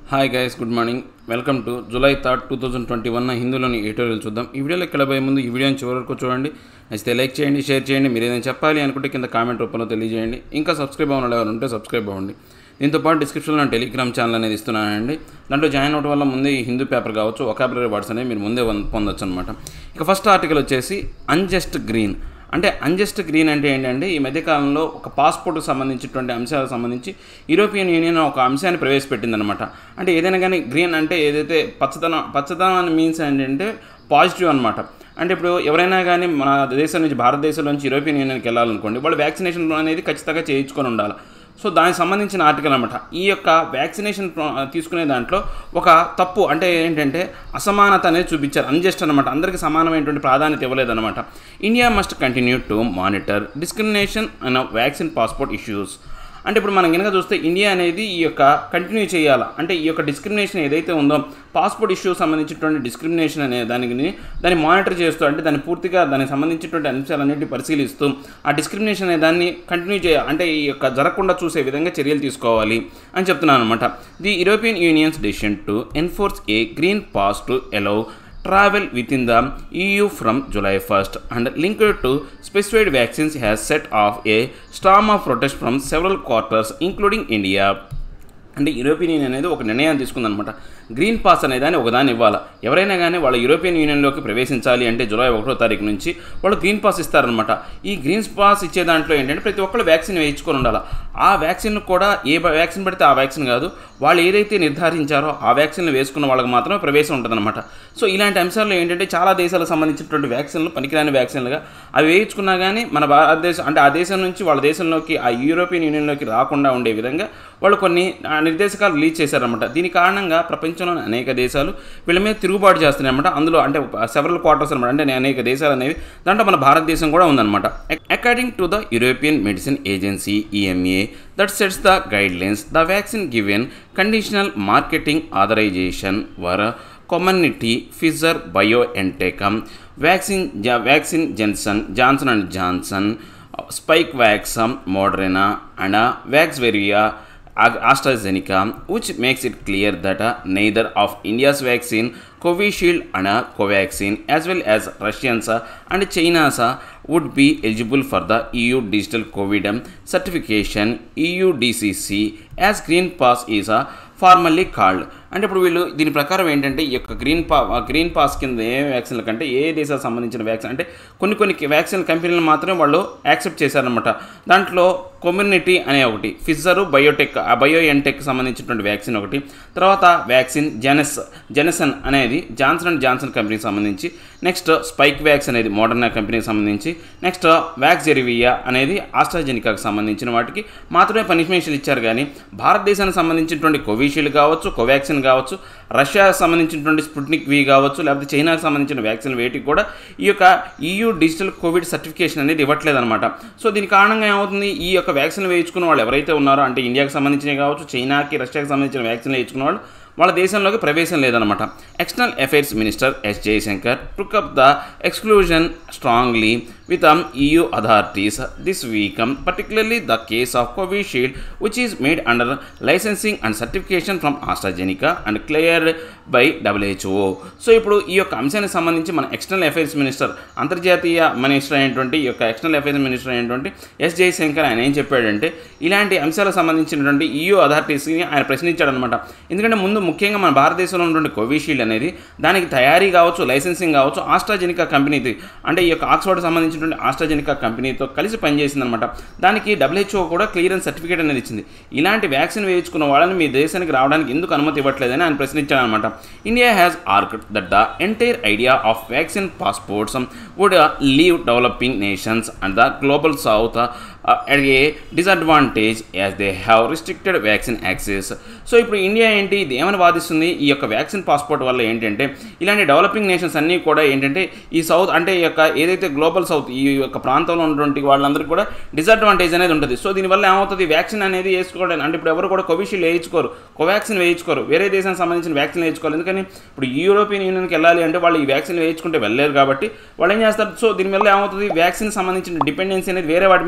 Hi guys good morning welcome to July third two thousand twenty one హిందీలోని editorial చూద్దాం ఈ వీడియోలో ఇక్కడ పోయే ముందు ఈ వీడియోని చివరి వరకు చూడండి నచ్చితే లైక్ చేయండి షేర్ చేయండి మీరు ఏదైనా చెప్పాలి అనుకుంటే కింద కామెంట్ రూపంలో తెలియజేయండి ఇంకా సబ్స్క్రైబ్ అవ్వడం ఎవరు ఉంటే సబ్స్క్రైబ్ అవ్వండి దీంతో పాటు డిస్క్రిప్షన్లో నా టెలిగ్రామ్ ఛానల్ అనేది ఇస్తున్నానండి దాంట్లో జాయిన్ అవ్వడం వల్ల ముందే ఈ హిందూ పేపర్ కావచ్చు ఒకాబులరీ వర్డ్స్ అనేవి మీరు ముందే పొంద- పొందొచ్చు అనమాట ఇక ఫస్ట్ ఆర్టికల్ వచ్చేసి అన్జస్ట్ గ్రీన్ అంటే అన్జస్ట్ గ్రీన్ అంటే ఏంటంటే ఈ మధ్యకాలంలో ఒక పాస్పోర్ట్కి సంబంధించినటువంటి అంశాలకు సంబంధించి యూరోపియన్ యూనియన్ ఒక అంశాన్ని ప్రవేశపెట్టిందనమాట అంటే ఏదైనా కానీ గ్రీన్ అంటే ఏదైతే పచ్చదనం పచ్చదనం అని మీన్స్ ఏంటంటే పాజిటివ్ అనమాట అంటే ఇప్పుడు ఎవరైనా కానీ మన దేశం నుంచి భారతదేశం నుంచి యూరోపియన్ యూనియన్కి వెళ్ళాలనుకోండి వాళ్ళు వ్యాక్సినేషన్ అనేది ఖచ్చితంగా చేయించుకొని ఉండాలి సో దానికి సంబంధించిన ఆర్టికల్ అనమాట ఈ యొక్క వ్యాక్సినేషన్ ప్ర- తీసుకునే దాంట్లో ఒక తప్పు అంటే ఏంటంటే అసమానత అనేది చూపించారు అన్జస్ట్ అనమాట అందరికీ సమానమైనటువంటి ప్రాధాన్యత ఇవ్వలేదన్నమాట India must continue to monitor discrimination and vaccine passport issues అంటే ఇప్పుడు మనం కనుక చూస్తే ఇండియా అనేది ఈ యొక్క కంటిన్యూ చేయాలా అంటే ఈ యొక్క డిస్క్రిమినేషన్ ఏదైతే ఉందో పాస్పోర్ట్ ఇష్యూ సంబంధించినటువంటి డిస్క్రిమినేషన్ అనే దానికి దాన్ని మానిటర్ చేస్తూ అంటే దాన్ని పూర్తిగా దానికి సంబంధించినటువంటి అంశాలన్నింటినీ పరిశీలిస్తూ ఆ డిస్క్రిమినేషన్ అనే దాన్ని కంటిన్యూ చేయాలి అంటే ఈ యొక్క జరగకుండా చూసే విధంగా చర్యలు తీసుకోవాలి అని చెప్తున్నాను అనమాట the European Union's decision to enforce a green pass to allow travel within the EU from July 1st and linked to specified vaccines has set off a storm of protest from several quarters including India. అంటే European Union అనేది ఒక నిర్ణయం తీసుకుందనమాట green pass అనే దాన్ని ఒకదాన్ని ఇవ్వాలి ఎవరైనా కానీ వాళ్ళ యూరోపియన్ యూనియన్లోకి ప్రవేశించాలి అంటే జూలై ఒకటో తారీఖు నుంచి వాళ్ళు గ్రీన్ పాస్ ఇస్తారనమాట ఈ గ్రీన్ పాస్ ఇచ్చే దాంట్లో ఏంటంటే ప్రతి ఒక్కళ్ళు వ్యాక్సిన్ వేయించుకొని ఉండాలి ఆ వ్యాక్సిన్ కూడా ఏ బ- వ్యాక్సిన్ పడితే ఆ వ్యాక్సిన్ కాదు వాళ్ళు ఏదైతే నిర్ధారించారో ఆ వ్యాక్సిన్లు వేసుకున్న వాళ్ళకి మాత్రమే ప్రవేశం ఉంటుందన్నమాట సో ఇలాంటి అంశాల్లో ఏంటంటే చాలా దేశాలకు సంబంధించినటువంటి వ్యాక్సిన్లు పనికిరాని వ్యాక్సిన్లుగా అవి వేయించుకున్నా కానీ మన భారతదేశం అంటే ఆ దేశం నుంచి వాళ్ళ దేశంలోకి ఆ యూరోపియన్ యూనియన్లోకి రాకుండా ఉండే విధంగా వాళ్ళు కొన్ని ఆ, నిర్దేశకాలు రిలీజ్ చేశారన్నమాట దీని కారణంగా ప్రపంచంలోని అనేక దేశాలు వీళ్ళ మీద తిరుగుబాటు చేస్తున్నాయన్నమాట అందులో అంటే సెవరల్ క్వార్టర్స్ అనమాట అంటే అనేక దేశాలు అనేవి దాంట్లో మన భారతదేశం కూడా ఉందన్నమాట according to the European Medicine Agency EMA that sets the guidelines the vaccine given conditional marketing authorisation were community Pfizer BioNTech, vaccine vaccine Johnson Johnson and Johnson, Spikevax, Moderna, and Vaxzevria, AstraZeneca, which makes it clear that uh, neither of India's vaccine, Covishield and uh, Covaxin, as well as Russians uh, and China's uh, would be eligible for the EU Digital COVID um, Certification EUDCC as Green Pass is uh, formally called అంటే ఇప్పుడు వీళ్ళు దీని ప్రకారం ఏంటంటే ఈ యొక్క green పా green pass కింద ఏ వ్యాక్సిన్ల కంటే ఏ దేశాలకు సంబంధించిన వ్యాక్సిన్ అంటే కొన్ని కొన్ని వ్యాక్సిన్ కంపెనీలు మాత్రమే వాళ్ళు యాక్సెప్ట్ చేశారనమాట దాంట్లో కమ్యూనిటీ అనే ఒకటి ఫిజర్ బయోటెక్ ఆ బయో ఎన్టెక్ సంబంధించినటువంటి వ్యాక్సిన్ ఒకటి తర్వాత వ్యాక్సిన్ జెనస్ జెనసన్ అనేది జాన్సన్ అండ్ జాన్సన్ కంపెనీకి సంబంధించి నెక్స్ట్ స్పైక్ వ్యాక్స్ అనేది మోడర్నా కంపెనీకి సంబంధించి నెక్స్ట్ వ్యాక్జెరివియా అనేది ఆస్ట్రాజెనికాకి సంబంధించిన వాటికి మాత్రమే పనిష్మెంట్లు ఇచ్చారు కానీ భారతదేశానికి సంబంధించినటువంటి కోవిషీల్డ్ కావచ్చు కోవాక్సిన్ కావచ్చు రష్యాకు సంబంధించినటువంటి స్పుట్నిక్ వి కావచ్చు లేకపోతే చైనాకు సంబంధించిన వ్యాక్సిన్ వేటికి కూడా ఈ యొక్క ఈయూ డిజిటల్ కోవిడ్ సర్టిఫికేషన్ అనేది ఇవ్వట్లేదన్నమాట సో దీని కారణంగా ఏమవుతుంది ఈ యొక్క వ్యాక్సిన్ వేయించుకున్న వాళ్ళు ఎవరైతే ఉన్నారో అంటే ఇండియాకి సంబంధించినవి కావచ్చు చైనాకి రష్యాకి సంబంధించిన వ్యాక్సిన్ వేయించుకున్న వాళ్ళు వాళ్ళ దేశంలోకి ప్రవేశం లేదనమాట external affairs minister S Jaishankar took up the exclusion strongly with EU authorities this week, um, particularly the case of Covishield, which is made under licensing and certification from AstraZeneca and cleared by WHO. So ఇప్పుడు ఈ యొక్క అంశానికి సంబంధించి మన external affairs minister అంతర్జాతీయ minister అయినటువంటి ఈ యొక్క ఎక్స్టర్నల్ అఫైర్స్ మినిస్టర్ అయినటువంటి ఎస్ జయశంకర్ ఆయన ఏం చెప్పాడంటే ఇలాంటి అంశాలకు సంబంధించినటువంటి EU అథారిటీస్ని ఆయన ప్రశ్నించాడనమాట ఎందుకంటే ముందు ముఖ్యంగా మన భారతదేశంలో ఉన్నటువంటి కోవిషీల్డ్ అనేది దానికి తయారీ కావచ్చు లైసెన్సింగ్ కావచ్చు ఆస్ట్రాజెనికా కంపెనీది అంటే ఈ యొక్క ఆక్స్ఫర్డ్ సంబంధించినటువంటి ఆస్ట్రాజెనికా కంపెనీతో కలిసి పనిచేసిందనమాట దానికి డబ్ల్యూహెచ్ఓ కూడా క్లియరెన్స్ సర్టిఫికేట్ అనేది ఇచ్చింది ఇలాంటి వ్యాక్సిన్ వేయించుకున్న వాళ్ళని మీ దేశానికి రావడానికి ఎందుకు అనుమతి ఇవ్వట్లేదని ఆయన ప్రశ్నించాడనమాట India has asked that the entire idea of vaccine passports would leave developing nations and the global south at a disadvantage as they have restricted vaccine access so ఇప్పుడు ఇండియా ఏంటి ఇది ఏమని వాదిస్తుంది ఈ యొక్క వ్యాక్సిన్ పాస్పోర్ట్ వల్ల ఏంటంటే ఇలాంటి developing nations అన్నీ కూడా ఏంటంటే ఈ సౌత్ అంటే ఈ యొక్క ఏదైతే గ్లోబల్ సౌత్ ఈ యొక్క ప్రాంతంలో ఉన్నటువంటి వాళ్ళందరికీ కూడా డిసడ్వాంటేజ్ అనేది ఉంటుంది సో దీనివల్ల ఏమవుతుంది వ్యాక్సిన్ అనేది వేసుకోవడం అంటే ఇప్పుడు ఎవరు కూడా కోవిషీల్డ్ వేయించుకోరు కోవాక్సిన్ వేయించుకోరు వేరే దేశానికి సంబంధించిన వ్యాక్సిన్ వేయించుకోవాలి ఎందుకని ఇప్పుడు యూరోపియన్ యూనియన్కి వెళ్ళాలి అంటే వాళ్ళు ఈ వ్యాక్సిన్ వేయించుకుంటే వెళ్ళలేరు కాబట్టి వాళ్ళు ఏం చేస్తారు సో దీనివల్ల ఏమవుతుంది వ్యాక్సిన్ సంబంధించిన డిపెండెన్సీ అనేది వేరే వాటి మీద పడిపోద్ది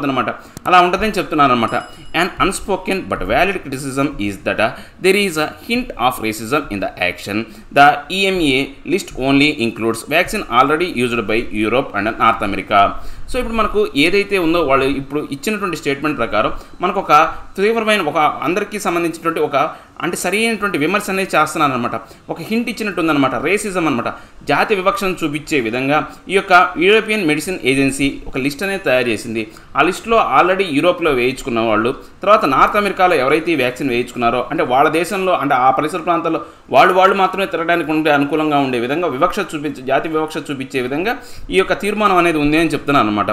అయిపోద్ది అనమాట అలా ఉంటుందని చెప్తున్నాను అనమాట and unspoken but valid criticism is that there is a hint of racism in the action the EMA list only includes vaccine already used by Europe and North America so ఇప్పుడు మనకు ఏదైతే ఉందో వాళ్ళు ఇప్పుడు ఇచ్చినటువంటి స్టేట్మెంట్ ప్రకారం మనకు ఒక తీవ్రమైన ఒక అందరికీ సంబంధించినటువంటి ఒక అంటే సరైనటువంటి విమర్శ అనేది చేస్తున్నాను అనమాట ఒక హింట్ ఇచ్చినట్టు ఉందన్నమాట రేసిజం అనమాట జాతి వివక్షను చూపించే విధంగా ఈ యొక్క యూరోపియన్ మెడిసిన్ ఏజెన్సీ ఒక లిస్ట్ అనేది తయారు చేసింది ఆ లిస్ట్లో ఆల్రెడీ యూరోప్లో వేయించుకున్న వాళ్ళు తర్వాత నార్త్ అమెరికాలో ఎవరైతే ఈ వ్యాక్సిన్ వేయించుకున్నారో అంటే వాళ్ళ దేశంలో అంటే ఆ పరిసర ప్రాంతాల్లో వాళ్ళు వాళ్ళు మాత్రమే తిరగడానికి ఉండే అనుకూలంగా ఉండే విధంగా వివక్ష చూపించే జాతి వివక్ష చూపించే విధంగా ఈ యొక్క తీర్మానం అనేది ఉంది అని చెప్తున్నాను అనమాట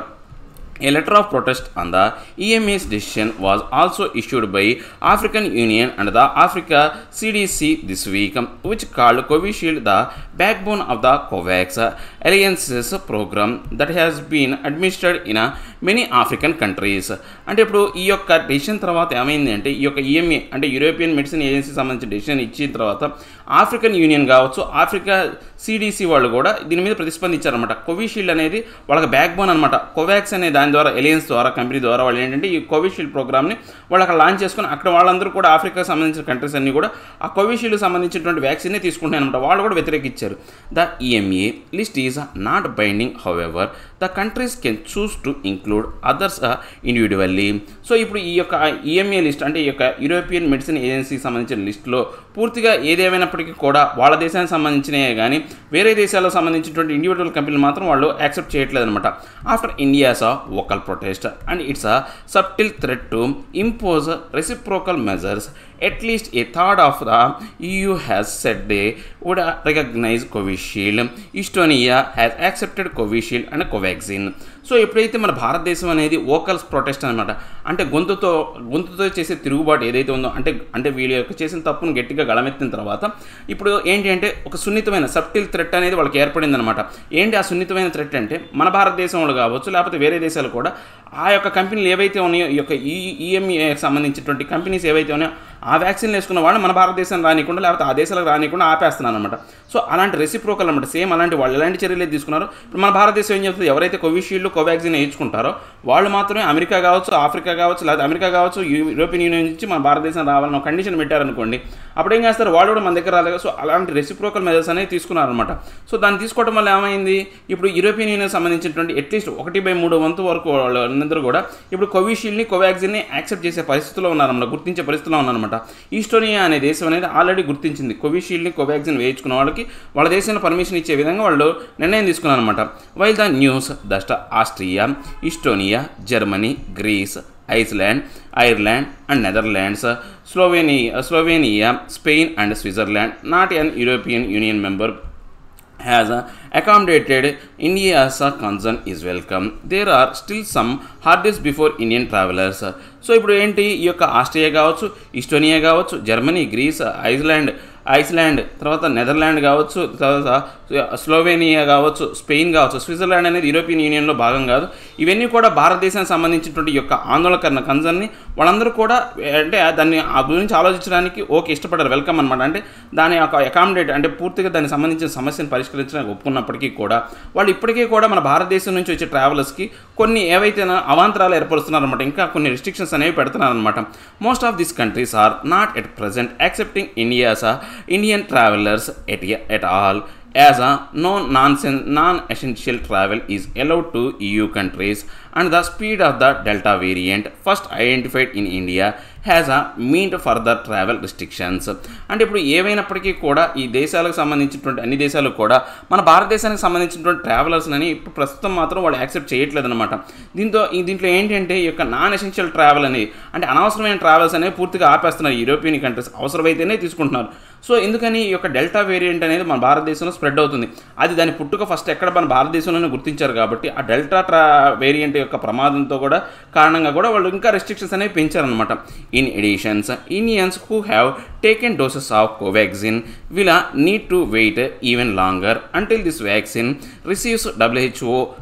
A letter of protest on the EMA's decision was also issued by African Union and the Africa CDC this week, which called Covishield the backbone of the COVAX alliances program that has been administered in a many African countries. అంటే ఇప్పుడు ఈ యొక్క decision తర్వాత ఏమైంది అంటే ఈ యొక్క EMA అంటే యూరోపియన్ మెడిసిన్ ఏజెన్సీ సంబంధించిన డెసిషన్ ఇచ్చిన తర్వాత ఆఫ్రికన్ యూనియన్ కావచ్చు ఆఫ్రికా సిడిసి వాళ్ళు కూడా దీని మీద ప్రతిస్పందించారనమాట కోవిషీల్డ్ అనేది వాళ్ళకి బ్యాక్ బోన్ అనమాట కోవాక్స్ అనే దాని ద్వారా ఎలియన్స్ ద్వారా కంపెనీ ద్వారా వాళ్ళు ఏంటంటే ఈ కోవిషీల్డ్ ప్రోగ్రామ్ని వాళ్ళు అక్కడ లాంచ్ చేసుకుని అక్కడ వాళ్ళందరూ కూడా ఆఫ్రికాకి సంబంధించిన కంట్రీస్ అన్ని కూడా ఆ కోవిషీల్డ్ సంబంధించినటువంటి వ్యాక్సిన్ని తీసుకుంటున్నాయి అనమాట వాళ్ళు కూడా వ్యతిరేకించారు the EMA list is not binding however the countries can choose to include others individually so ఇప్పుడు ఈ యొక్క ఈఎంఏ లిస్ట్ అంటే ఈ యొక్క యూరోపియన్ మెడిసిన్ ఏజెన్సీకి సంబంధించిన లిస్టులో పూర్తిగా ఏదేమైనప్పటికీ కూడా వాళ్ళ దేశానికి సంబంధించినవే కానీ వేరే దేశాలకు సంబంధించినటువంటి ఇండివిజువల్ కంపెనీలు మాత్రం వాళ్ళు యాక్సెప్ట్ చేయట్లేదు అనమాట after India's uh vocal protest and it's a subtle threat to impose reciprocal measures at least a third of the EU has said they would uh, recognize Covishield. Estonia has accepted Covishield and Covaxin. So ఎప్పుడైతే మన భారతదేశం అనేది vocals protest అనమాట అంటే గొంతుతో గొంతుతో చేసే తిరుగుబాటు ఏదైతే ఉందో అంటే అంటే వీళ్ళ యొక్క చేసిన తప్పును గట్టిగా గళమెత్తిన తర్వాత ఇప్పుడు ఏంటి అంటే ఒక సున్నితమైన సబ్టిల్ థ్రెట్ అనేది వాళ్ళకి ఏర్పడింది అనమాట ఏంటి ఆ సున్నితమైన థ్రెట్ అంటే మన భారతదేశంలో కావచ్చు లేకపోతే వేరే దేశాలు కూడా ఆ యొక్క కంపెనీలు ఏవైతే ఉన్నాయో ఈ యొక్క ఈ ఈఎంఏ సంబంధించినటువంటి కంపెనీస్ ఏవైతే ఉన్నాయో ఆ వ్యాక్సిన్లు వేసుకున్న వాళ్ళు మన భారతదేశం రానికుండా లేకపోతే ఆ దేశాలకు రానికుండా ఆపేస్తున్నాను అనమాట సో అలాంటి రెసిప్రోకల్ అనమాట సేమ్ అలాంటి వాళ్ళు ఎలాంటి చర్యలు అయితే తీసుకున్నారు ఇప్పుడు మన భారతదేశం ఏం చెప్తుంది ఎవరైతే కోవిషీల్డ్ కోవాక్సిన్ వేయించుకుంటారో వాళ్ళు మాత్రమే అమెరికా కావచ్చు ఆఫ్రికా కావచ్చు లేదా అమెరికా కావచ్చు యూ- యూరోపియన్ యూనియన్ నుంచి మన భారతదేశం రావాలని ఒక కండిషన్ పెట్టారనుకోండి అప్పుడు ఏం చేస్తారు వాళ్ళు కూడా మన దగ్గర రాలేదు సో అలాంటి రెసిప్రోకల్ మెజర్స్ అనేవి తీసుకున్నారనమాట సో దాన్ని తీసుకోవడం వల్ల ఏమైంది ఇప్పుడు యూరోపియన్ యూనియన్ సంబంధించినటువంటి అట్లీస్ట్ ఒకటి బై మూడు వంతు వరకు వాళ్ళందరూ కూడా ఇప్పుడు కోవిషీల్డ్ని కోవాక్సిన్ని యాక్సెప్ట్ చేసే పరిస్థితిలో ఉన్నారన్నమాట గుర్తించే పరిస్థితిలో ఉన్నారన్నమాట ఈస్టోనియా అనే దేశం అనేది ఆల్రెడీ గుర్తించింది కోవిషీల్డ్ని కోవాక్సిన్ వేయించుకున్న వాళ్ళకి వాళ్ళ దేశంలో పర్మిషన్ ఇచ్చే విధంగా వాళ్ళు నిర్ణయం తీసుకున్నారన్నమాట while the news that's Austria Estonia Germany Greece Iceland Ireland and Netherlands Slovenia Slovenia Spain and Switzerland not an European Union member has uh, accommodated India's uh, concern is welcome. There are still some hurdles before Indian travelers. So ఇప్పుడు ఏంటి ఈ యొక్క Austria కావచ్చు Estonia కావచ్చు Germany Greece Iceland Iceland తర్వాత Netherland కావచ్చు తర్వాత Slovenia కావచ్చు స్పెయిన్ కావచ్చు స్విట్జర్లాండ్ అనేది యూరోపియన్ యూనియన్లో భాగం కాదు ఇవన్నీ కూడా భారతదేశానికి సంబంధించినటువంటి ఈ యొక్క ఆందోళనకరణ కన్సర్న్ని వాళ్ళందరూ కూడా అంటే దాన్ని ఆ గురించి ఆలోచించడానికి ఓకే ఇష్టపడ్డారు వెల్కమ్ అనమాట అంటే దాని యొక్క అకామిడేట్ అంటే పూర్తిగా దానికి సంబంధించిన సమస్యను పరిష్కరించడానికి ఒప్పుకున్నప్పటికీ కూడా వాళ్ళు ఇప్పటికీ కూడా మన భారతదేశం నుంచి వచ్చే ట్రావెలర్స్కి కొన్ని ఏవైతే అవాంతరాలు ఏర్పరుస్తున్నారన్నమాట ఇంకా కొన్ని రిస్ట్రిక్షన్స్ అనేవి పెడుతున్నారనమాట most of these countries are not at present accepting India's Indian travellers at at all as a no nonsense non essential travel is allowed to EU countries and the speed of the Delta variant first identified in India has a meant further travel restrictions అంటే ఇప్పుడు ఏవైనప్పటికీ కూడా ఈ దేశాలకు సంబంధించినటువంటి అన్ని దేశాలు కూడా మన భారతదేశానికి సంబంధించినటువంటి ట్రావెలర్స్ అని ఇప్పుడు ప్రస్తుతం మాత్రం వాళ్ళు యాక్సెప్ట్ చేయట్లేదు అనమాట దీంతో ఈ దీంట్లో ఏంటంటే ఈ యొక్క నాన్ ఎసెన్షియల్ ట్రావెల్ అనేది అంటే అనవసరమైన ట్రావెల్స్ అనేవి పూర్తిగా ఆపేస్తున్నారు యూరోపియన్ కంట్రీస్ అవసరమైతేనే తీసుకుంటున్నారు సో ఎందుకని ఈ యొక్క డెల్టా వేరియంట్ అనేది మన భారతదేశంలో స్ప్రెడ్ అవుతుంది అది దాని పుట్టుక ఫస్ట్ ఎక్కడ మన భారతదేశంలోనే గుర్తించారు కాబట్టి ఆ డెల్టా ట్రా వేరియంట్ యొక్క ప్రమాదంతో కూడా కారణంగా కూడా వాళ్ళు ఇంకా రెస్ట్రిక్షన్స్ అనేవి పెంచారనమాట in addition Indians who have taken doses of Covaxin will need to wait even longer until this vaccine receives WHO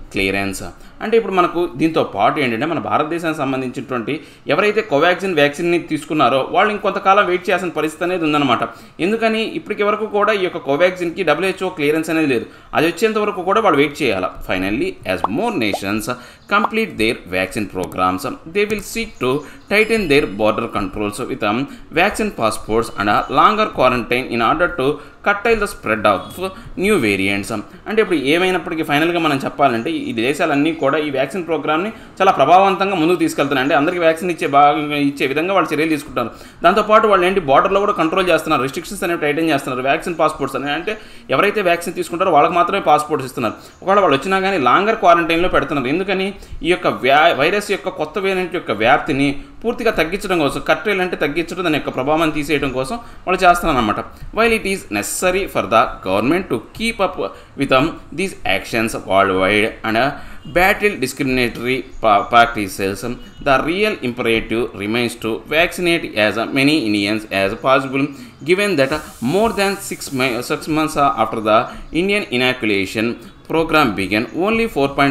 clearance అంటే ఇప్పుడు మనకు దీంతో పాటు ఏంటంటే మన భారతదేశానికి సంబంధించినటువంటి ఎవరైతే కోవాక్సిన్ వ్యాక్సిన్ని తీసుకున్నారో వాళ్ళు ఇంకొంతకాలం వెయిట్ చేయాల్సిన పరిస్థితి అనేది ఉందన్నమాట ఎందుకని ఇప్పటికి వరకు కూడా ఈ యొక్క కోవాక్సిన్కి డబ్ల్యూహెచ్ఓ క్లియరెన్స్ అనేది లేదు అది వచ్చేంత వరకు కూడా వాళ్ళు వెయిట్ చేయాలి finally as more nations complete their vaccine programmes they will seek to tighten their border controls with vaccine passports and longer quarantine in order to curtail the spread of new variants అంటే ఇప్పుడు ఏమైనప్పటికీ ఫైనల్గా మనం చెప్పాలంటే ఈ దేశాలన్నీ కూడా ఈ వ్యాక్సిన్ ప్రోగ్రామ్ని చాలా ప్రభావవంతంగా ముందుకు తీసుకెళ్తున్నాయి అంటే అందరికీ వ్యాక్సిన్ ఇచ్చే బాగా ఇచ్చే విధంగా వాళ్ళు చర్యలు తీసుకుంటారు దాంతోపాటు వాళ్ళు ఏంటి బార్డర్లో కూడా కంట్రోల్ చేస్తున్నారు రిస్ట్రిక్షన్స్ అనేవి టైటన్ చేస్తున్నారు వ్యాక్సిన్ పాస్పోర్ట్స్ అనేవి అంటే ఎవరైతే వ్యాక్సిన్ తీసుకుంటారో వాళ్ళకి మాత్రమే పాస్పోర్ట్స్ ఇస్తున్నారు ఒకవేళ వాళ్ళు వచ్చినా కానీ లాంగర్ క్వారంటైన్లో పెడుతున్నారు ఎందుకని ఈ యొక్క వ్యా వైరస్ యొక్క కొత్త వేరియంట్ యొక్క వ్యాప్తిని పూర్తిగా తగ్గించడం కోసం కట్టేలు అంటే తగ్గించడం దాని యొక్క ప్రభావం తీసేయడం కోసం వాళ్ళు చేస్తున్నారు అనమాట while it is necessary for the government to keep up with these actions worldwide and battle discriminatory pa- practices, the real imperative remains to vaccinate as many Indians as possible, given that more than six, ma- six months after the Indian inoculation program began, only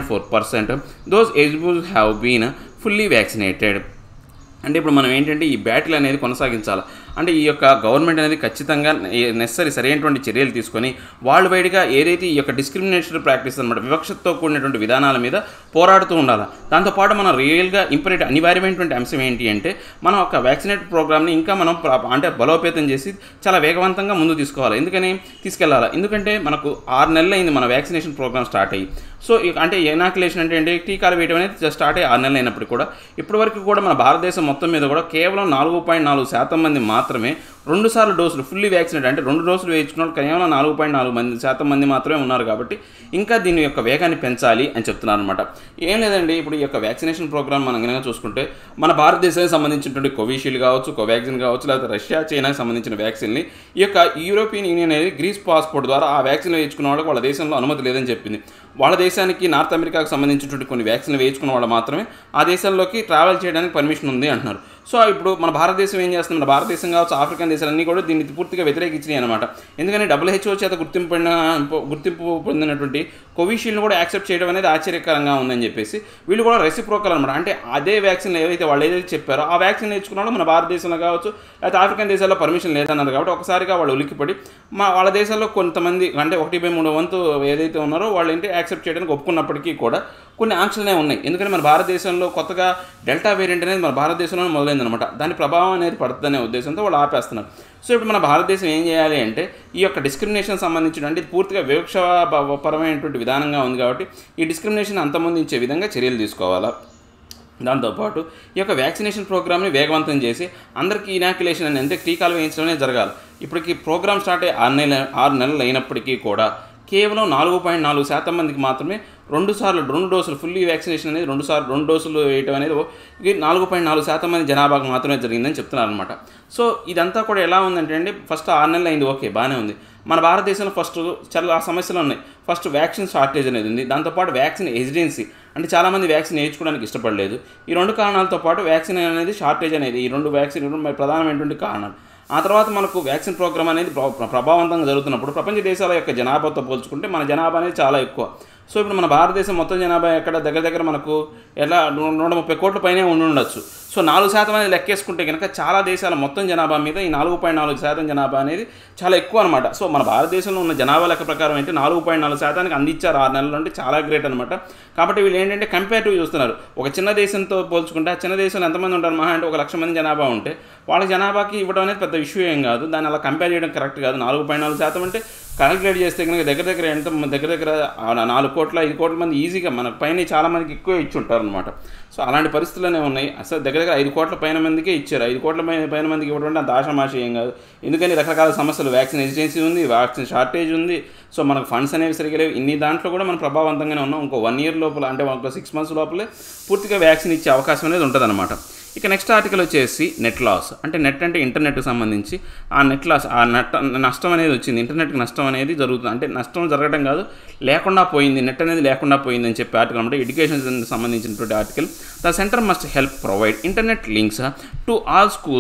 4.4% those eligible have been fully vaccinated. అంటే ఇప్పుడు మనం ఏంటంటే ఈ battle అనేది కొనసాగించాలి అంటే ఈ యొక్క గవర్నమెంట్ అనేది ఖచ్చితంగా నెసరీ సరైనటువంటి చర్యలు తీసుకొని వాళ్ళు వైడ్గా ఏదైతే ఈ యొక్క డిస్క్రిమినేషన్ ప్రాక్టీస్ అనమాట వివక్షతో కూడినటువంటి విధానాల మీద పోరాడుతూ ఉండాలి దాంతోపాటు మనం రియల్గా ఇంపరేట్ అనివార్యమైనటువంటి అంశం ఏంటి అంటే మనం ఒక వ్యాక్సినేట్ ప్రోగ్రామ్ని ఇంకా మనం ప్ర- అంటే బలోపేతం చేసి చాలా వేగవంతంగా ముందు తీసుకోవాలి ఎందుకని తీసుకెళ్ళాలి ఎందుకంటే మనకు ఆరు నెలలు అయింది మన వ్యాక్సినేషన్ ప్రోగ్రామ్ స్టార్ట్ అయ్యి సో ఇక- అంటే ఎనాకులేషన్ అంటే ఏంటి టీకాలు వేయడం అనేది స్టార్ట్ అయ్యి ఆరు నెలలు అయినప్పుడు కూడా ఇప్పటివరకు కూడా మన భారతదేశం మొత్తం మీద కూడా కేవలం నాలుగు పాయింట్ నాలుగు శాతం మంది మాత్రమే రెండు సార్లు డోసులు ఫుల్లీ వ్యాక్సినేట్ అంటే రెండు డోసులు వేయించుకున్న వాళ్ళు కేవలం నాలుగు పాయింట్ నాలుగు మంది శాతం మంది మాత్రమే ఉన్నారు కాబట్టి ఇంకా దీని యొక్క వేగాన్ని పెంచాలి అని చెప్తున్నారు అనమాట ఏం లేదండి ఇప్పుడు ఈ యొక్క వ్యాక్సినేషన్ ప్రోగ్రామ్ మనం కనుక చూసుకుంటే మన భారతదేశానికి సంబంధించినటువంటి కోవిషీల్డ్ కావచ్చు కోవాక్సిన్ కావచ్చు లేకపోతే రష్యా చైనాకి సంబంధించిన వ్యాక్సిన్ని ఈ యొక్క యూరోపియన్ యూనియన్ అనేది గ్రీస్ పాస్పోర్ట్ ద్వారా ఆ వ్యాక్సిన్ వేయించుకున్న వాళ్ళకి వాళ్ళ దేశంలో అనుమతి లేదని చెప్పింది వాళ్ళ దేశానికి నార్త్ అమెరికాకు సంబంధించినటువంటి కొన్ని వ్యాక్సిన్లు వేయించుకున్న వాళ్ళు మాత్రమే ఆ దేశాల్లోకి ట్రావెల్ చేయడానికి పర్మిషన్ ఉంది అంటున్నారు సో ఇప్పుడు మన భారతదేశం ఏం చేస్తుంది మన భారతదేశం కావచ్చు ఆఫ్రికన్ దేశాలన్నీ కూడా దీన్ని పూర్తిగా వ్యతిరేకించినాయి అనమాట ఎందుకని డబ్ల్యూహెచ్ఓ చేత గుర్తింపు పొందిన గుర్తింపు పొందినటువంటి కోవిషీల్డ్ని కూడా యాక్సెప్ట్ చేయడం అనేది ఆశ్చర్యకరంగా ఉందని చెప్పేసి వీళ్ళు కూడా రెసిప్రోకల్ అనమాట అంటే అదే వ్యాక్సిన్ ఏవైతే వాళ్ళు ఏదైతే చెప్పారో ఆ వ్యాక్సిన్ నేర్చుకున్నాడో మన భారతదేశంలో కావచ్చు లేకపోతే ఆఫ్రికన్ దేశాల్లో పర్మిషన్ లేదన్నారు కాబట్టి ఒకసారిగా వాళ్ళు ఉలిక్కిపడి మా వాళ్ళ దేశాల్లో కొంతమంది అంటే ఒకటి బై మూడు వంతు ఏదైతే ఉన్నారో వాళ్ళు ఏంటి యాక్సెప్ట్ చేయడానికి ఒప్పుకున్నప్పటికీ కూడా కొన్ని ఆంక్షలనే ఉన్నాయి ఎందుకంటే మన భారతదేశంలో కొత్తగా డెల్టా వేరియంట్ అనేది మన భారతదేశంలో మొదలైందనమాట దాని ప్రభావం అనేది పడుతుందనే ఉద్దేశంతో వాళ్ళు ఆపేస్తున్నారు సో ఇప్పుడు మన భారతదేశం ఏం చేయాలి అంటే ఈ యొక్క డిస్క్రిమినేషన్ సంబంధించిన అంటే ఇది పూర్తిగా వివక్ష ప- పరమైనటువంటి విధానంగా ఉంది కాబట్టి ఈ డిస్క్రిమినేషన్ అంతమొందించే విధంగా చర్యలు తీసుకోవాలా దాంతోపాటు ఈ యొక్క వ్యాక్సినేషన్ ప్రోగ్రామ్ని వేగవంతం చేసి అందరికీ ఇనాక్యులేషన్ అనేది అంటే టీకాలు వేయించడమే జరగాలి ఇప్పటికి ప్రోగ్రామ్ స్టార్ట్ అయ్యి ఆరు నెలల ఆరు నెలలు అయినప్పటికీ కూడా కేవలం నాలుగు పాయింట్ నాలుగు శాతం మందికి మాత్రమే రెండు సార్లు రెండు డోసులు ఫుల్లీ వ్యాక్సినేషన్ అనేది రెండు సార్లు రెండు డోసులు వేయటం అనేది ఇది నాలుగు పాయింట్ నాలుగు శాతం మంది జనాభాకు మాత్రమే జరిగిందని చెప్తున్నారు అనమాట సో ఇదంతా కూడా ఎలా ఉందంటే అండి ఫస్ట్ ఆరు నెలలు అయింది ఓకే బాగానే ఉంది మన భారతదేశంలో ఫస్ట్ చాలా సమస్యలు ఉన్నాయి ఫస్ట్ వ్యాక్సిన్ షార్టేజ్ అనేది ఉంది దాంతోపాటు వ్యాక్సిన్ ఎజిడెన్సీ అంటే చాలామంది వ్యాక్సిన్ వేయించుకోవడానికి ఇష్టపడలేదు ఈ రెండు కారణాలతో పాటు వ్యాక్సిన్ అనేది షార్టేజ్ అనేది ఈ రెండు వ్యాక్సిన్ రెండు మరి ప్రధానమైనటువంటి కారణాలు ఆ తర్వాత మనకు వ్యాక్సిన్ ప్రోగ్రామ్ అనేది ప్ర- ప్ర- ప్రభావవంతంగా జరుగుతున్నప్పుడు ప్రపంచ దేశాల యొక్క జనాభాతో పోల్చుకుంటే మన జనాభా అనేది చాలా ఎక్కువ సో ఇప్పుడు మన భారతదేశం మొత్తం జనాభా ఎక్కడ దగ్గర దగ్గర మనకు ఎలా నూ- నూట ముప్పై కోట్ల పైనే ఉండి ఉండొచ్చు సో నాలుగు శాతం అనేది లెక్కేసుకుంటే కనుక చాలా దేశాల మొత్తం జనాభా మీద ఈ నాలుగు పాయింట్ నాలుగు శాతం జనాభా అనేది చాలా ఎక్కువ అనమాట సో మన భారతదేశంలో ఉన్న జనాభా లెక్క ప్రకారం అయితే నాలుగు పాయింట్ నాలుగు శాతానికి అందించారు ఆరు నెలలు అంటే చాలా గ్రేట్ అనమాట కాబట్టి వీళ్ళు ఏంటంటే కంపేరిటివ్ చూస్తున్నారు ఒక చిన్న దేశంతో పోల్చుకుంటే ఆ చిన్న దేశంలో ఎంతమంది ఉంటారు మహా అంటే ఒక లక్ష మంది జనాభా ఉంటే వాళ్ళ జనాభాకి ఇవ్వడం అనేది పెద్ద ఇష్యూ ఏం కాదు దాన్ని అలా కంపేర్ చేయడం కరెక్ట్ కాదు నాలుగు పాయింట్ నాలుగు శాతం అంటే క్యాలిక్యులేట్ చేస్తే కనుక దగ్గర దగ్గర ఎంత దగ్గర దగ్గర ఆ నాలుగు కోట్ల ఐదు కోట్ల మంది ఈజీగా మనకు పైన చాలా మందికి ఎక్కువ ఇచ్చి ఉంటారు అనమాట సో అలాంటి పరిస్థితుల్లోనే ఉన్నాయి అసలు దగ్గర దగ్గర ఐదు కోట్ల పైన మందికే ఇచ్చారు ఐదు కోట్ల పైన పైన మందికి ఇవ్వడం అంటే అంత ఆషామాషి ఏం కాదు ఎందుకని రకరకాల సమస్యలు వ్యాక్సిన్ ఎజిటెన్సీ ఉంది వ్యాక్సిన్ షార్టేజ్ ఉంది సో మనకు ఫండ్స్ అనేవి సరిగా లేవు ఇన్ని దాంట్లో కూడా మనం ప్రభావవంతంగానే ఉన్నాం ఇంకో వన్ ఇయర్ లోపల అంటే ఒక సిక్స్ మంత్స్ లోపలే పూర్తిగా వ్యాక్సిన్ ఇచ్చే అవకాశం అనేది ఉంటుంది ఇక నెక్స్ట్ ఆర్టికల్ వచ్చేసి నెట్ లాస్ అంటే నెట్ అంటే ఇంటర్నెట్కి సంబంధించి ఆ నెట్ లాస్ ఆ నెట్ నష్టం అనేది వచ్చింది ఇంటర్నెట్కి నష్టం అనేది జరుగుతుంది అంటే నష్టం జరగడం కాదు లేకుండా పోయింది నెట్ అనేది లేకుండా పోయింది అని చెప్పి ఆర్టికల్ అంటే ఎడ్యుకేషన్ సంబంధించినటువంటి article the centre must help provide internet links to all schools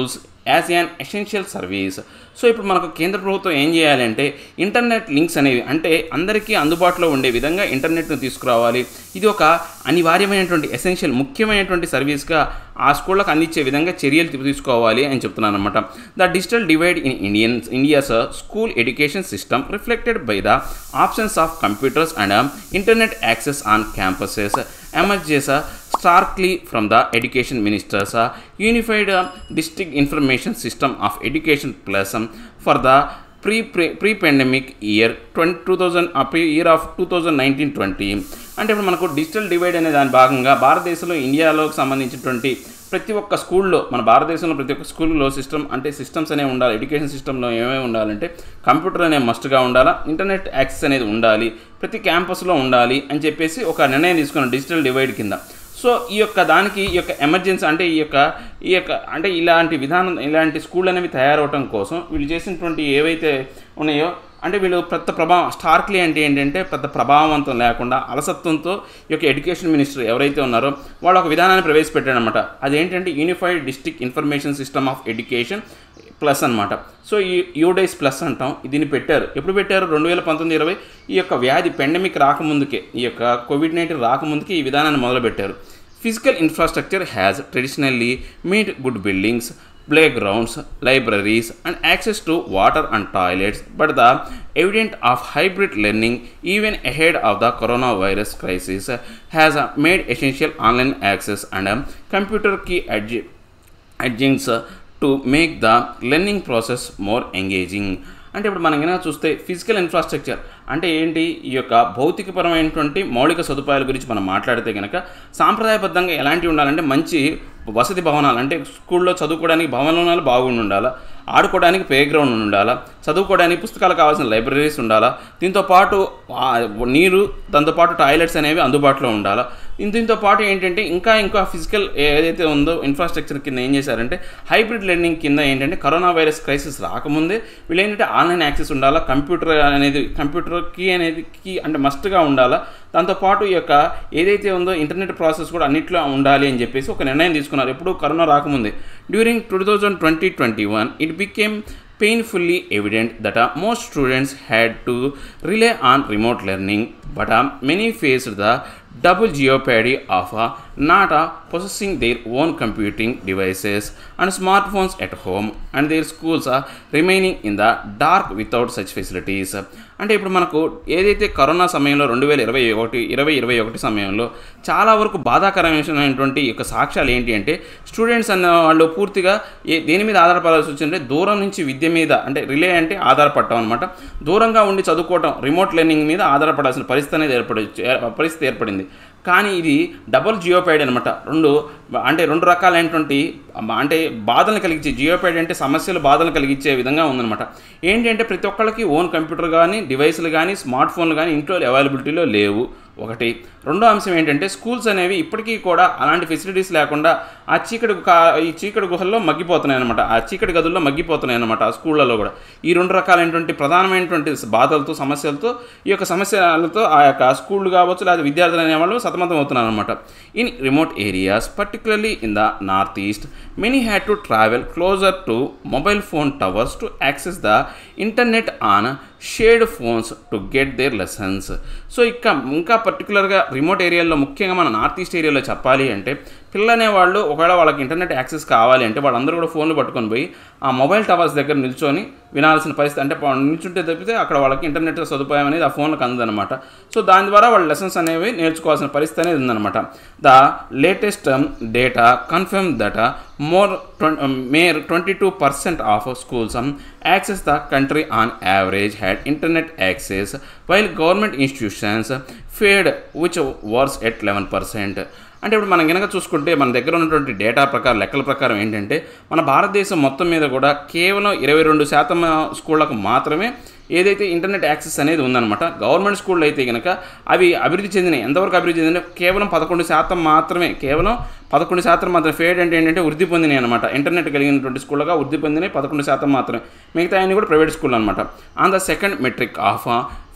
as an essential service so ఇప్పుడు మనకు కేంద్ర ప్రభుత్వం ఏం చేయాలంటే ఇంటర్నెట్ లింక్స్ అనేవి అంటే అందరికీ అందుబాటులో ఉండే విధంగా ఇంటర్నెట్ను తీసుకురావాలి ఇది ఒక అనివార్యమైనటువంటి ఎసెన్షియల్ ముఖ్యమైనటువంటి సర్వీస్గా ఆ స్కూళ్ళకు అందించే విధంగా చర్యలు తీసుకోవాలి అని చెప్తున్నాను అనమాట the digital divide in Indian India's school education system reflected by the options of computers and internet access on campuses emerges starkly from the education minister's uh, unified uh, district information system of education plus um, for the pre pre pandemic year 20, 2000 up year of 2019 20 అంటే ఇప్పుడు మనకు digital divide అనే దాని భాగంగా భారతదేశంలో ఇండియాలోకి సంబంధించినటువంటి ప్రతి ఒక్క స్కూల్లో మన భారతదేశంలో ప్రతి ఒక్క స్కూల్లో సిస్టమ్ అంటే సిస్టమ్స్ అనేవి ఉండాలి ఎడ్యుకేషన్ సిస్టంలో ఏమేమి ఉండాలంటే కంప్యూటర్ అనే మస్ట్గా ఉండాలా ఇంటర్నెట్ యాక్సెస్ అనేది ఉండాలి ప్రతి క్యాంపస్లో ఉండాలి అని చెప్పేసి ఒక నిర్ణయం తీసుకున్నాం డిజిటల్ డివైడ్ కింద సో ఈ యొక్క దానికి ఈ యొక్క ఎమర్జెన్సీ అంటే ఈ యొక్క ఈ యొక్క అంటే ఇలాంటి విధానం ఇలాంటి స్కూల్ అనేవి తయారవటం కోసం వీళ్ళు చేసినటువంటి ఏవైతే ఉన్నాయో అంటే వీళ్ళు పెద్ద ప్రభావం స్టార్క్లీ అంటే ఏంటంటే పెద్ద ప్రభావవంతం లేకుండా అలసత్వంతో ఈ యొక్క ఎడ్యుకేషన్ మినిస్టర్ ఎవరైతే ఉన్నారో వాళ్ళు ఒక విధానాన్ని ప్రవేశపెట్టారనమాట అదేంటంటే unified district information system of education plus అనమాట సో ఈ యూడైస్ ప్లస్ అంటాం దీన్ని పెట్టారు ఎప్పుడు పెట్టారు రెండు వేల పంతొమ్మిది ఇరవై ఈ యొక్క వ్యాధి పెండమిక్ రాకముందుకే ఈ యొక్క కోవిడ్ నైన్టీన్ రాకముందుకే ఈ విధానాన్ని మొదలుపెట్టారు physical infrastructure has traditionally meant good buildings playgrounds, libraries, and access to water and toilets, but the evidence of hybrid learning, even ahead of the coronavirus crisis, has uh, made essential online access and um, computer key adju- adjuncts uh, to make the learning process more engaging. అంటే ఇప్పుడు మనం కనుక చూస్తే physical infrastructure అంటే ఏంటి ఈ యొక్క భౌతికపరమైనటువంటి మౌలిక సదుపాయాల గురించి మనం మాట్లాడితే కనుక సాంప్రదాయబద్ధంగా ఎలాంటివి ఉండాలంటే మంచి వసతి భవనాలు అంటే స్కూల్లో చదువుకోవడానికి భవనాలు బాగుండి ఉండాలా ఆడుకోవడానికి ప్లే గ్రౌండ్ ఉండాలా చదువుకోవడానికి పుస్తకాలు కావాల్సిన లైబ్రరీస్ ఉండాలా దీంతో పాటు ఆ, నీరు దాంతోపాటు టాయిలెట్స్ అనేవి అందుబాటులో ఉండాలా దీంతో పాటు ఏంటంటే ఇంకా ఇంకా ఫిజికల్ ఏదైతే ఉందో ఇన్ఫ్రాస్ట్రక్చర్ కింద ఏం చేశారంటే హైబ్రిడ్ లెర్నింగ్ కింద ఏంటంటే కరోనా వైరస్ క్రైసిస్ రాకముందే వీళ్ళు ఏంటంటే ఆన్లైన్ యాక్సెస్ ఉండాలా కంప్యూటర్ అనేది కంప్యూటర్ కీ అనేది కీ అంటే మస్ట్గా ఉండాలా దాంతోపాటు ఈ యొక్క ఏదైతే ఉందో ఇంటర్నెట్ ప్రాసెస్ కూడా అన్నిట్లో ఉండాలి అని చెప్పేసి ఒక నిర్ణయం తీసుకున్నారు ఎప్పుడు కరోనా రాకముందే during two thousand twenty twenty one it became painfully evident that uh, most students had to rely on remote learning, but uh, many faced the double jeopardy of uh, not uh, possessing their own computing devices and smartphones at home and their schools are remaining in the dark without such facilities. అంటే ఇప్పుడు మనకు ఏదైతే corona సమయంలో రెండు వేల ఇరవై ఒకటి ఇరవై ఇరవై ఒకటి సమయంలో చాలా వరకు బాధాకరమైనటువంటి యొక్క సాక్ష్యాలు ఏంటి అంటే స్టూడెంట్స్ అన్న వాళ్ళు పూర్తిగా ఏ దేని మీద ఆధారపడాల్సి వచ్చిందంటే దూరం నుంచి విద్య మీద అంటే రిలే అంటే ఆధారపడటం అనమాట దూరంగా ఉండి చదువుకోవటం రిమోట్ లెర్నింగ్ మీద ఆధారపడాల్సిన పరిస్థితి అనేది ఏర్పడి పరిస్థితి ఏర్పడింది కానీ ఇది డబుల్ జియోపైడ్ అనమాట రెండు అంటే రెండు రకాలైనటువంటి అంటే బాధలను కలిగించే జియోపైడ్ అంటే సమస్యలు బాధలు కలిగించే విధంగా ఉందన్నమాట ఏంటి అంటే ప్రతి ఒక్కళ్ళకి ఓన్ కంప్యూటర్ కానీ డివైస్లు కానీ స్మార్ట్ ఫోన్లు కానీ ఇంట్లో అవైలబిలిటీలో లేవు ఒకటి రెండో అంశం ఏంటంటే స్కూల్స్ అనేవి ఇప్పటికీ కూడా అలాంటి ఫెసిలిటీస్ లేకుండా ఆ చీకటి కా ఈ చీకటి గుహల్లో మగ్గిపోతున్నాయి అనమాట ఆ చీకటి గదుల్లో మగ్గిపోతున్నాయి అనమాట ఆ స్కూళ్ళలో కూడా ఈ రెండు రకాలైనటువంటి ప్రధానమైనటువంటి బాధలతో సమస్యలతో ఈ యొక్క సమస్యలతో ఆ యొక్క స్కూళ్ళు కావచ్చు లేదా విద్యార్థులు అనేవాళ్ళు సతమతం అవుతున్నారు అనమాట in remote areas particularly in the north east many had to travel closer to mobile phone towers to access the internet on shared phones to get their lessons so ఇక ఇంకా పర్టికులర్గా రిమోట్ ఏరియాలో ముఖ్యంగా మన నార్త్ ఈస్ట్ ఏరియాలో చెప్పాలి అంటే పిల్లలు అనేవాళ్ళు ఒకవేళ వాళ్ళకి ఇంటర్నెట్ యాక్సెస్ కావాలి అంటే వాళ్ళందరూ కూడా ఫోన్లు పట్టుకొని పోయి ఆ మొబైల్ టవర్స్ దగ్గర నిల్చొని వినాల్సిన పరిస్థితి అంటే పా- నిల్చుంటే తప్పితే అక్కడ వాళ్ళకి ఇంటర్నెట్ సదుపాయం అనేది ఆ ఫోన్లకు అందదనమాట సో దాని ద్వారా వాళ్ళ లెసన్స్ అనేవి నేర్చుకోవాల్సిన పరిస్థితి అనేది ఉందన్నమాట the latest data confirm that more mere twenty two percent of schools access the country on average had internet access while government institutions fared which worse at eleven percent అంటే ఇప్పుడు మనం కనుక చూసుకుంటే మన దగ్గర ఉన్నటువంటి డేటా ప్రకారం లెక్కల ప్రకారం ఏంటంటే మన భారతదేశం మొత్తం మీద కూడా కేవలం ఇరవై రెండు శాతం స్కూళ్ళకు మాత్రమే ఏదైతే ఇంటర్నెట్ యాక్సెస్ అనేది ఉందన్నమాట గవర్నమెంట్ స్కూళ్ళు అయితే కనుక అవి అభివృద్ధి చెందినాయి ఎంతవరకు అభివృద్ధి చెందినాయి కేవలం పదకొండు శాతం మాత్రమే కేవలం పదకొండు శాతం మాత్రం ఫేడ్ అంటే ఏంటంటే వృద్ధి పొందినాయి అనమాట ఇంటర్నెట్ కలిగినటువంటి స్కూళ్ళగా వృద్ధి పొందినాయి పదకొండు శాతం మాత్రమే మిగతా అన్ని కూడా ప్రైవేట్ స్కూల్ అనమాట on the second metric of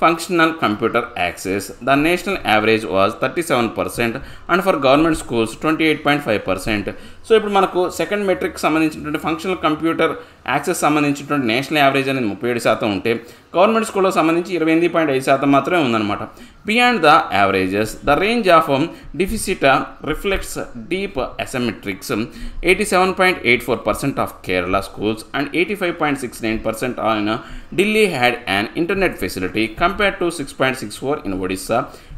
functional computer access. The national average was 37% and for government schools 28.5%. So ఇప్పుడు మనకు సెకండ్ మెట్రిక్ సంబంధించినటువంటి ఫంక్షనల్ కంప్యూటర్ యాక్సెస్ సంబంధించినటువంటి నేషనల్ యావరేజ్ అనేది ముప్పై ఏడు శాతం ఉంటే గవర్నమెంట్ స్కూల్లో సంబంధించి ఇరవై ఎనిమిది పాయింట్ ఐదు శాతం మాత్రమే ఉందన్నమాట beyond the averages the range of deficit reflects deep asymmetries eighty seven point eight four percent of Kerala schools and 85.69% in uh, Delhi had an internet facility compared to 6.64 in Odisha,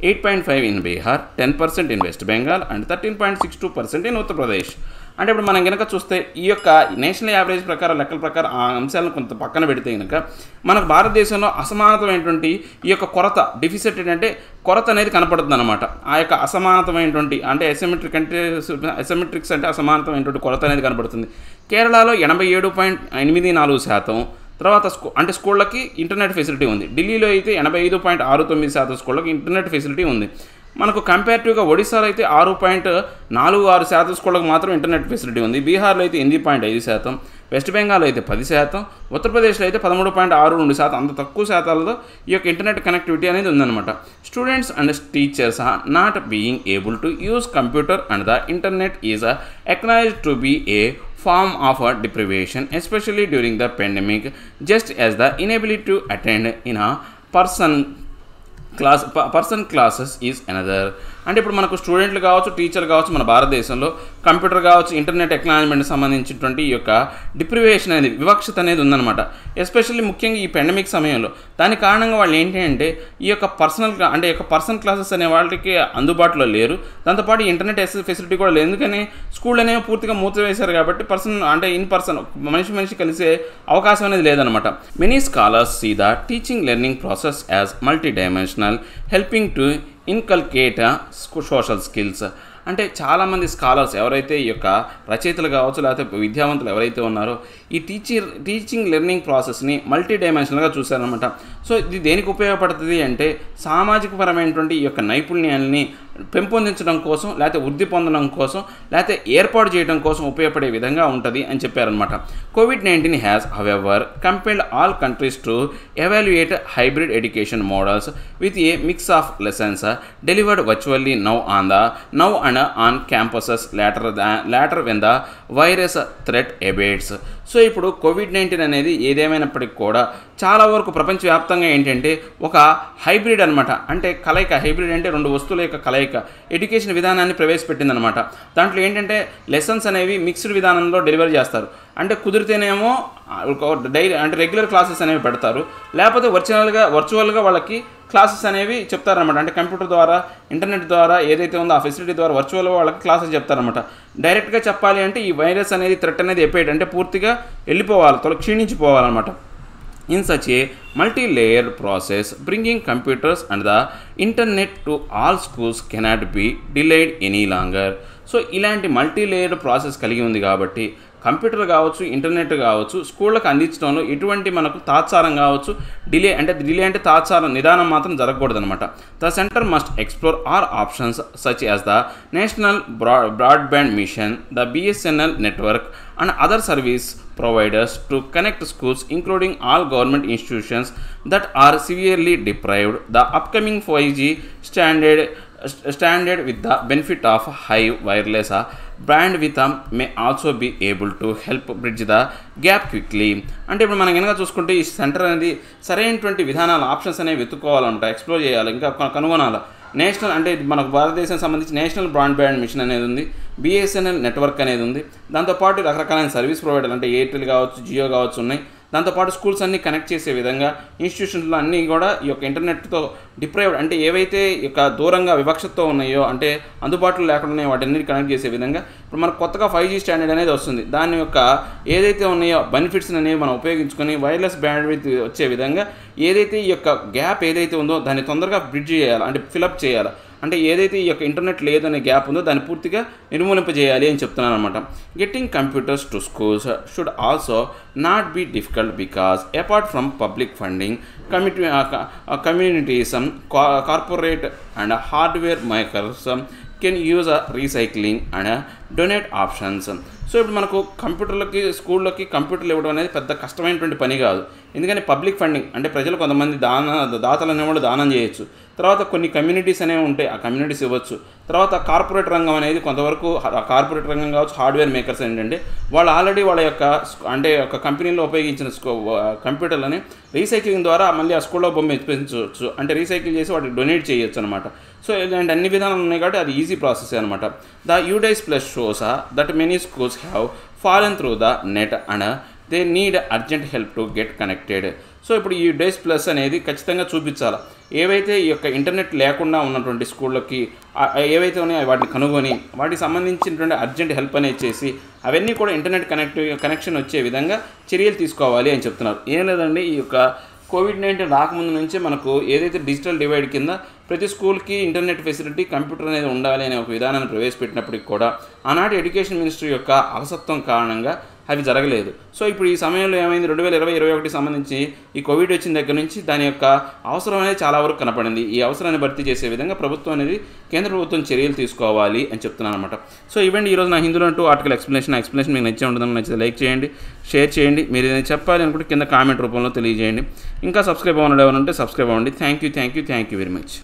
8.5 in Bihar, 10% in West Bengal and 13.62% in Uttar Pradesh. అంటే ఇప్పుడు మనం కనుక చూస్తే ఈ యొక్క national average ప్రకారం లెక్కల ప్రకారం ఆ అంశాలను కొంత పక్కన పెడితే కనుక మనకు భారతదేశంలో అసమానతమైనటువంటి ఈ యొక్క కొరత డిఫిసిట్ అంటే కొరత అనేది కనపడుతుంది అనమాట ఆ యొక్క అసమానతమైనటువంటి అంటే ఎసమెట్రిక్ అంటే ఎసమెట్రిక్స్ అంటే అసమానతమైనటువంటి కొరత అనేది కనపడుతుంది కేరళలో ఎనభై ఏడు పాయింట్ ఎనిమిది నాలుగు శాతం తర్వాత స్కూ అంటే స్కూళ్ళకి ఇంటర్నెట్ ఫెసిలిటీ ఉంది ఢిల్లీలో అయితే ఎనభై ఐదు పాయింట్ ఆరు తొమ్మిది శాతం స్కూళ్ళకి ఇంటర్నెట్ ఫెసిలిటీ ఉంది మనకు కంపేరిటివ్గా ఒడిశాలో అయితే ఆరు పాయింట్ నాలుగు ఆరు శాతం స్కూళ్ళకు మాత్రం ఇంటర్నెట్ ఫెసిలిటీ ఉంది బీహార్లో అయితే ఎనిమిది పాయింట్ ఐదు శాతం వెస్ట్ బెంగాల్ అయితే పది శాతం ఉత్తరప్రదేశ్లో అయితే పదమూడు పాయింట్ ఆరు రెండు శాతం అంత తక్కువ శాతాలతో ఈ యొక్క ఇంటర్నెట్ కనెక్టివిటీ అనేది ఉందన్నమాట students and teachers are not being able to use computer and the internet is acknowledge to be a form of a deprivation, especially during the pandemic, just as the inability to attend in a person class person classes is another అంటే ఇప్పుడు మనకు స్టూడెంట్లు కావచ్చు టీచర్లు కావచ్చు మన భారతదేశంలో computer కావచ్చు ఇంటర్నెట్ టెక్నాలజీమెంట్ సంబంధించినటువంటి ఈ యొక్క డిప్రివేషన్ అనేది వివక్షత అనేది ఉందన్నమాట ఎస్పెషల్లీ ముఖ్యంగా ఈ పెండమిక్ సమయంలో దాని కారణంగా వాళ్ళు ఏంటి అంటే ఈ యొక్క పర్సనల్ అంటే యొక్క పర్సనల్ క్లాసెస్ అనే వాళ్ళకి అందుబాటులో లేరు దాంతోపాటు ఇంటర్నెట్ ఎక్సెస్ ఫెసిలిటీ కూడా లేదు ఎందుకని స్కూల్ అనేవి పూర్తిగా మూసివేశారు కాబట్టి పర్సన్ అంటే ఇన్ పర్సన్ మనిషి మనిషి కలిసే అవకాశం అనేది లేదనమాట many scholars see the teaching learning process as multi dimensional helping to inculcate social skills అంటే చాలామంది స్కాలర్స్ ఎవరైతే ఈ యొక్క రచయితలు కావచ్చు లేకపోతే విద్యావంతులు ఎవరైతే ఉన్నారో ఈ టీచింగ్ టీచింగ్ లెర్నింగ్ ప్రాసెస్ని మల్టీ డైమెన్షనల్గా చూశారనమాట సో ఇది దేనికి ఉపయోగపడుతుంది అంటే సామాజిక పరమైనటువంటి ఈ యొక్క నైపుణ్యాలని పెంపొందించడం కోసం లేకపోతే వృద్ధి పొందడం కోసం లేకపోతే ఏర్పాటు చేయడం కోసం ఉపయోగపడే విధంగా ఉంటుంది అని చెప్పారనమాట COVID nineteen has however compelled all countries to evaluate hybrid education models with a mix of lessons delivered virtually now on the now and on campuses later later when the virus threat abates so ఇప్పుడు COVID nineteen అనేది ఏదేమైనప్పటికీ కూడా చాలా వరకు ప్రపంచవ్యాప్తంగా ఏంటంటే ఒక hybrid అనమాట అంటే కలయిక హైబ్రిడ్ అంటే రెండు వస్తువుల యొక్క కలయిక ఎడ్యుకేషన్ విధానాన్ని ప్రవేశపెట్టిందనమాట దాంట్లో ఏంటంటే లెసన్స్ అనేవి మిక్స్డ్ విధానంలో డెలివరీ చేస్తారు అంటే కుదిరితేనేమో డైలీ అంటే రెగ్యులర్ క్లాసెస్ అనేవి పెడతారు లేకపోతే వర్చువల్గా వర్చువల్గా వాళ్ళకి క్లాసెస్ అనేవి చెప్తారనమాట అంటే కంప్యూటర్ ద్వారా ఇంటర్నెట్ ద్వారా ఏదైతే ఉందో ఆ ఫెసిలిటీ ద్వారా వర్చువల్గా వాళ్ళకి క్లాసెస్ చెప్తారనమాట డైరెక్ట్గా చెప్పాలి అంటే ఈ వైరస్ అనేది థ్రెట్ అనేది ఎప్పేయడం అంటే పూర్తిగా వెళ్ళిపోవాలి తొలి క్షీణించిపోవాలన్నమాట in such a multi layer process bringing computers and the internet to all schools cannot be delayed any longer so ఇలాంటి మల్టీ లేయర్ ప్రాసెస్ కలిగి ఉంది కాబట్టి కంప్యూటర్ కావచ్చు ఇంటర్నెట్ కావచ్చు స్కూళ్ళకి అందించడంలో ఎటువంటి మనకు తాత్సారం కావచ్చు డిలే అంటే డిలే అంటే తాత్సారం నిదానం మాత్రం జరగకూడదు అనమాట the centre must explore our options such as the national broad broadband mission the BSNL network and other service providers to connect schools including all government institutions that are severely deprived the upcoming 5g standard standard with the benefit of high wireless uh, bandwidth um, may also be able to help bridge the gap quickly అంటే ఇప్పుడు మనం కనుక చూసుకుంటే ఈ centre అనేది సరైనటువంటి విధానాలు options అనేవి వెతుక్కోవాలన్నమాట ఎక్స్ప్లోర్ చేయాలి ఇంకా కొ- కనుగొనాలి నేషనల్ అంటే ఇది మనకు భారతదేశం సంబంధించి నేషనల్ బ్రాడ్బ్యాండ్ మిషన్ అనేది ఉంది బిఎస్ఎన్ఎల్ నెట్వర్క్ అనేది ఉంది దాంతోపాటు రకరకాలైన సర్వీస్ ప్రొవైడర్లు అంటే ఎయిర్టెల్ కావచ్చు జియో కావచ్చు ఉన్నాయి దాంతోపాటు స్కూల్స్ అన్ని కనెక్ట్ చేసే విధంగా ఇన్స్టిట్యూషన్లో అన్నీ కూడా ఈ యొక్క ఇంటర్నెట్తో డిప్రైవ్డ్ అంటే ఏవైతే ఈ యొక్క దూరంగా వివక్షతో ఉన్నాయో అంటే అందుబాటులో లేకుండా ఉన్నాయో వాటన్నిటి కనెక్ట్ చేసే విధంగా ఇప్పుడు మనకు కొత్తగా ఫైవ్ జీ స్టాండర్డ్ అనేది వస్తుంది దాని యొక్క ఏదైతే ఉన్నాయో బెనిఫిట్స్ అనేవి మనం ఉపయోగించుకొని వైర్లెస్ బ్యాండ్ విత్ వచ్చే విధంగా ఏదైతే ఈ యొక్క గ్యాప్ ఏదైతే ఉందో దాన్ని తొందరగా బ్రిడ్జ్ చేయాలి అంటే ఫిలప్ చేయాలి అంటే ఏదైతే ఈ యొక్క ఇంటర్నెట్ లేదనే గ్యాప్ ఉందో దాన్ని పూర్తిగా నిర్మూలింపజేయాలి అని చెప్తున్నాను అనమాట getting computers to schools should also not be difficult because apart from public funding committee communities corporate and hardware makers can use recycling and donate options so ఇప్పుడు మనకు కంప్యూటర్లకి స్కూళ్ళకి కంప్యూటర్లు ఇవ్వడం అనేది పెద్ద కష్టమైనటువంటి పని కాదు ఎందుకని పబ్లిక్ ఫండింగ్ అంటే ప్రజలు కొంతమంది దాన దాతలు అనేవాళ్ళు దానం చేయొచ్చు తర్వాత కొన్ని కమ్యూనిటీస్ అనేవి ఉంటాయి ఆ కమ్యూనిటీస్ ఇవ్వచ్చు తర్వాత కార్పొరేట్ రంగం అనేది కొంతవరకు ఆ కార్పొరేట్ రంగం కావచ్చు హార్డ్వేర్ మేకర్స్ ఏంటంటే వాళ్ళు ఆల్రెడీ వాళ్ళ యొక్క స్క్- అంటే ఒక కంపెనీలో ఉపయోగించిన స్కో- కంప్యూటర్లని రీసైక్లింగ్ ద్వారా మళ్ళీ ఆ స్కూల్లో బొమ్మ పెంచవచ్చు అంటే రీసైకిల్ చేసి వాటికి డొనేట్ చేయొచ్చు అనమాట సో ఇలాంటి అన్ని విధానాలు ఉన్నాయి కాబట్టి అది ఈజీ ప్రాసెస్ అనమాట the UDISE plus shows that many schools have fallen through the net and they need urgent help to get connected so ఇప్పుడు ఈ డేస్ ప్లస్ అనేది ఖచ్చితంగా చూపించాలి ఏవైతే ఈ యొక్క ఇంటర్నెట్ లేకుండా ఉన్నటువంటి స్కూళ్ళకి ఆ- ఆ ఏవైతే ఉన్నాయో వాటిని కనుగొని వాటికి సంబంధించినటువంటి అర్జెంట్ హెల్ప్ అనేది చేసి అవన్నీ కూడా ఇంటర్నెట్ కనెక్ట్ కనెక్షన్ వచ్చే విధంగా చర్యలు తీసుకోవాలి అని చెప్తున్నారు ఏం లేదండి ఈ యొక్క కోవిడ్ నైన్టీన్ రాకముందు నుంచే మనకు ఏదైతే డిజిటల్ డివైడ్ కింద ప్రతి స్కూల్కి ఇంటర్నెట్ ఫెసిలిటీ కంప్యూటర్ అనేది ఉండాలి అనే ఒక విధానాన్ని ప్రవేశపెట్టినప్పటికి కూడా ఆనాటి ఎడ్యుకేషన్ మినిస్ట్రీ యొక్క అలసత్వం కారణంగా అవి జరగలేదు సో ఇప్పుడు ఈ సమయంలో ఏమైంది రెండు వేల ఇరవై ఇరవై ఒకటి సంబంధించి ఈ కోవిడ్ వచ్చిన దగ్గర నుంచి దాని యొక్క అవసరం అనేది చాలా వరకు కనపడింది ఈ అవసరాన్ని భర్తీ చేసే విధంగా ప్రభుత్వం అనేది కేంద్ర ప్రభుత్వం చర్యలు తీసుకోవాలి అని చెప్తున్నాను అనమాట సో ఇవ్వండి ఈరోజు నా హిందూలో అంటూ ఆర్టికల్ ఎక్స్ప్లెనేషన్ ఎక్స్ప్లెనేషన్ మీకు నచ్చే ఉంటుందని నచ్చితే లైక్ చేయండి షేర్ చేయండి మీరు ఏదైనా చెప్పాలి అనుకుంటే కింద కామెంట్ రూపంలో తెలియజేయండి ఇంకా సబ్స్క్రైబ్ అవ్వడం ఎవరు ఉంటే సబ్స్క్రైబ్ అవ్వండి thank you thank you thank you very much